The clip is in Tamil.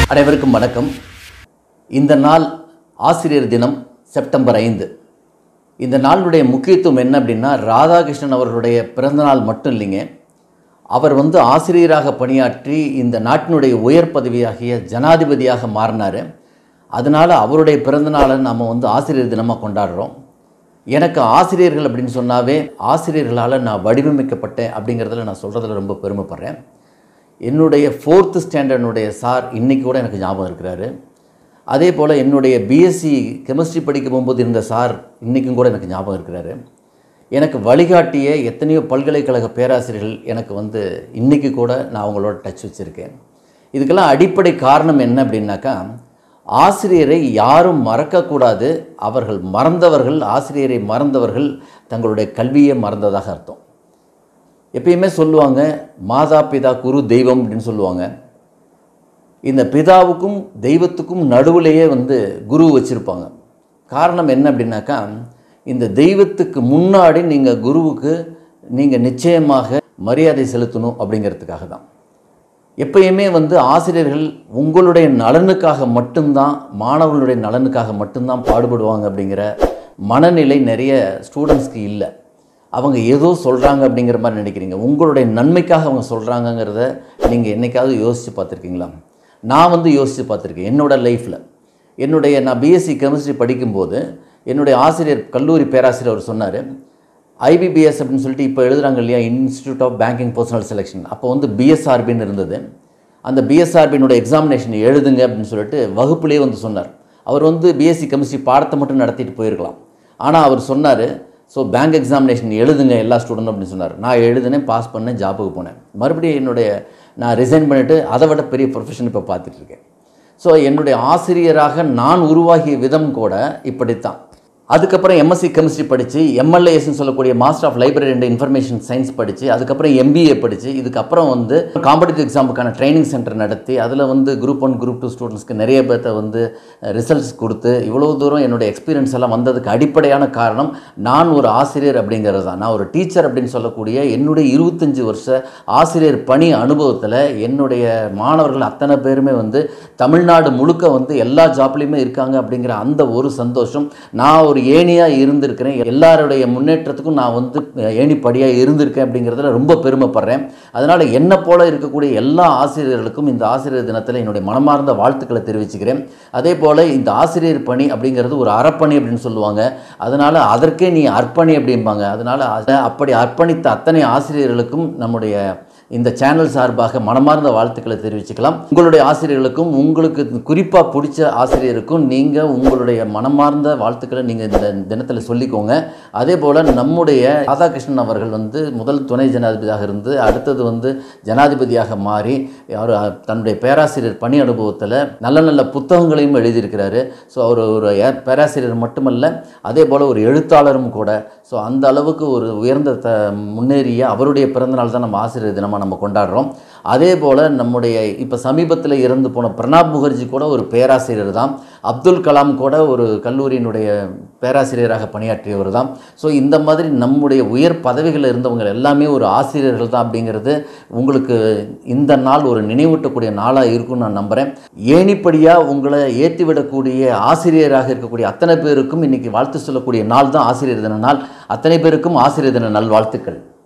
அனைவருக்கும் வணக்கம் இந்த நாள் ஆசிரியர் தினம் செப்டம்பர் ஐந்து இந்த நாளுடைய முக்கியத்துவம் என்ன அப்படின்னா ராதாகிருஷ்ணன் அவர்களுடைய பிறந்தநாள் மட்டும் இல்லைங்க அவர் வந்து ஆசிரியராக பணியாற்றி இந்த நாட்டினுடைய உயர் பதவியாகிய ஜனாதிபதியாக மாறினார் அதனால் அவருடைய பிறந்தநாளை நம்ம வந்து ஆசிரியர் தினமாக கொண்டாடுறோம் எனக்கு ஆசிரியர்கள் அப்படின்னு சொன்னாவே ஆசிரியர்களால் நான் வடிவமைக்கப்பட்டேன் அப்படிங்கிறதுல நான் சொல்கிறதுல ரொம்ப பெருமைப்படுறேன் என்னுடைய ஃபோர்த்து ஸ்டாண்டர்டுடைய சார் இன்றைக்கி கூட எனக்கு ஞாபகம் இருக்கிறாரு அதே போல் என்னுடைய பிஎஸ்சி கெமிஸ்ட்ரி படிக்க போகும்போது இருந்த சார் இன்றைக்கும் கூட எனக்கு ஞாபகம் இருக்கிறாரு எனக்கு வழிகாட்டிய எத்தனையோ பல்கலைக்கழக பேராசிரியர்கள் எனக்கு வந்து இன்றைக்கி கூட நான் அவங்களோட டச் வச்சுருக்கேன் இதுக்கெல்லாம் அடிப்படை காரணம் என்ன அப்படின்னாக்கா ஆசிரியரை யாரும் மறக்கக்கூடாது அவர்கள் மறந்தவர்கள் ஆசிரியரை மறந்தவர்கள் தங்களுடைய கல்வியை மறந்ததாக அர்த்தம் எப்பயுமே சொல்லுவாங்க மாதா பிதா குரு தெய்வம் அப்படின்னு சொல்லுவாங்க இந்த பிதாவுக்கும் தெய்வத்துக்கும் நடுவுலையே வந்து குரு வச்சுருப்பாங்க காரணம் என்ன அப்படின்னாக்கா இந்த தெய்வத்துக்கு முன்னாடி நீங்கள் குருவுக்கு நீங்கள் நிச்சயமாக மரியாதை செலுத்தணும் அப்படிங்கிறதுக்காக தான் எப்பயுமே வந்து ஆசிரியர்கள் உங்களுடைய நலனுக்காக மட்டும்தான் மாணவர்களுடைய நலனுக்காக மட்டும்தான் பாடுபடுவாங்க அப்படிங்கிற மனநிலை நிறைய ஸ்டூடெண்ட்ஸ்க்கு இல்லை அவங்க ஏதோ சொல்கிறாங்க அப்படிங்கிற மாதிரி நினைக்கிறீங்க உங்களுடைய நன்மைக்காக அவங்க சொல்கிறாங்கங்கிறத நீங்கள் என்னைக்காவது யோசித்து பார்த்துருக்கீங்களா நான் வந்து யோசித்து பார்த்துருக்கேன் என்னோடய லைஃப்பில் என்னுடைய நான் பிஎஸ்சி கெமிஸ்ட்ரி படிக்கும்போது என்னுடைய ஆசிரியர் கல்லூரி பேராசிரியர் அவர் சொன்னார் ஐபிபிஎஸ் அப்படின்னு சொல்லிட்டு இப்போ எழுதுறாங்க இல்லையா institute of banking personnel selection அப்போ வந்து பிஎஸ்ஆர்பின்னு இருந்தது அந்த பிஎஸ்ஆர்பியினுடைய எக்ஸாமினேஷன் எழுதுங்க அப்படின்னு சொல்லிட்டு வகுப்புலேயே வந்து சொன்னார் அவர் வந்து பிஎஸ்சி கெமிஸ்ட்ரி பாடத்தை மட்டும் நடத்திட்டு போயிருக்கலாம் ஆனால் அவர் சொன்னார் ஸோ பேங்க் எக்ஸாமினேஷன் எழுதுங்க எல்லா ஸ்டூடெண்ட் அப்படின்னு சொன்னார் நான் எழுதினேன் பாஸ் பண்ணேன் ஜாபுக்கு போனேன் மறுபடியும் என்னுடைய நான் ரிசைன் பண்ணிவிட்டு அதை விட பெரிய ப்ரொஃபஷன் இப்போ பார்த்துட்டு இருக்கேன் ஸோ என்னுடைய ஆசிரியராக நான் உருவாகிய விதம் கூட இப்படித்தான் அதுக்கப்புறம் எம்எஸ்சி கெமிஸ்ட்ரி படித்து எம்எல்ஏஎஸ்ன்னு சொல்லக்கூடிய master of library and information science படித்து அதுக்கப்புறம் எம்பிஏ படித்து இதுக்கப்புறம் வந்து காம்படிட்டிவ் எக்ஸாமுக்கான ட்ரைனிங் சென்டர் நடத்தி அதில் வந்து குரூப் ஒன் குரூப் டூ ஸ்டூடெண்ட்ஸ்க்கு நிறைய பேர்த்த வந்து ரிசல்ட்ஸ் கொடுத்து இவ்வளோ தூரம் என்னுடைய எக்ஸ்பீரியன்ஸ் எல்லாம் வந்ததுக்கு அடிப்படையான காரணம் நான் ஒரு ஆசிரியர் அப்படிங்கிறது தான் நான் ஒரு டீச்சர் அப்படின்னு சொல்லக்கூடிய என்னுடைய இருபத்தஞ்சி வருஷ ஆசிரியர் பணி அனுபவத்தில் என்னுடைய மாணவர்கள் அத்தனை பேருமே வந்து தமிழ்நாடு முழுக்க வந்து எல்லா ஜாப்லேயுமே இருக்காங்க அப்படிங்கிற அந்த ஒரு சந்தோஷம் நான் ஒரு ஏணியாக இருந்திருக்கிறேன் எல்லாருடைய முன்னேற்றத்துக்கும் நான் வந்து ஏணிப்படியாக இருந்திருக்கேன் அப்படிங்கிறதுல ரொம்ப பெருமைப்படுறேன் அதனால் என்னை போல இருக்கக்கூடிய எல்லா ஆசிரியர்களுக்கும் இந்த ஆசிரியர் தினத்தில் என்னுடைய மனமார்ந்த வாழ்த்துக்களை தெரிவிச்சுக்கிறேன் அதே போல் இந்த ஆசிரியர் பணி அப்படிங்கிறது ஒரு அறப்பணி அப்படின்னு சொல்லுவாங்க அதனால் அதற்கே நீ அர்ப்பணி அப்படிம்பாங்க அதனால் அதை அப்படி அர்ப்பணித்த அத்தனை ஆசிரியர்களுக்கும் நம்முடைய இந்த சேனல் சார்பாக மனமார்ந்த வாழ்த்துக்களை தெரிவிச்சுக்கலாம் உங்களுடைய ஆசிரியர்களுக்கும் உங்களுக்கு குறிப்பாக பிடிச்ச ஆசிரியருக்கும் நீங்கள் உங்களுடைய மனமார்ந்த வாழ்த்துக்களை நீங்கள் இந்த தினத்தில் சொல்லிக்கோங்க அதே போல் நம்முடைய ராதாகிருஷ்ணன் அவர்கள் வந்து முதல் துணை ஜனாதிபதியாக இருந்து அடுத்தது வந்து ஜனாதிபதியாக மாறி அவர் தன்னுடைய பேராசிரியர் பணி அனுபவத்தில் நல்ல நல்ல புத்தகங்களையும் எழுதியிருக்கிறாரு ஸோ அவர் ஒரு ஏ- பேராசிரியர் மட்டுமல்ல அதே போல் ஒரு எழுத்தாளரும் கூட ஸோ அந்த அளவுக்கு ஒரு உயர்ந்த த முன்னேறிய அவருடைய பிறந்தநாள் தான் நம்ம ஆசிரியர் தினமாக நம்ம கொண்டாடுறோம் அதே போல் நம்முடைய இப்போ சமீபத்தில் இறந்து போன பிரணாப் முகர்ஜி கூட ஒரு பேராசிரியர் தான் அப்துல் கலாம் கூட ஒரு கல்லூரியினுடைய பேராசிரியராக பணியாற்றியவர் தான் ஸோ இந்த மாதிரி நம்முடைய உயர் பதவிகளில் இருந்தவங்க எல்லாமே ஒரு ஆசிரியர்கள் தான் அப்படிங்கிறது உங்களுக்கு இந்த நாள் ஒரு நினைவூட்டக்கூடிய நாளாக இருக்கும்னு நான் நம்புகிறேன் ஏணிப்படியாக உங்களை ஏற்றி விடக்கூடிய ஆசிரியராக இருக்கக்கூடிய அத்தனை பேருக்கும் இன்றைக்கி வாழ்த்து சொல்லக்கூடிய நாள் தான் ஆசிரியர் தின நாள் அத்தனை பேருக்கும் ஆசிரியர் தின நல்வாழ்த்துக்கள்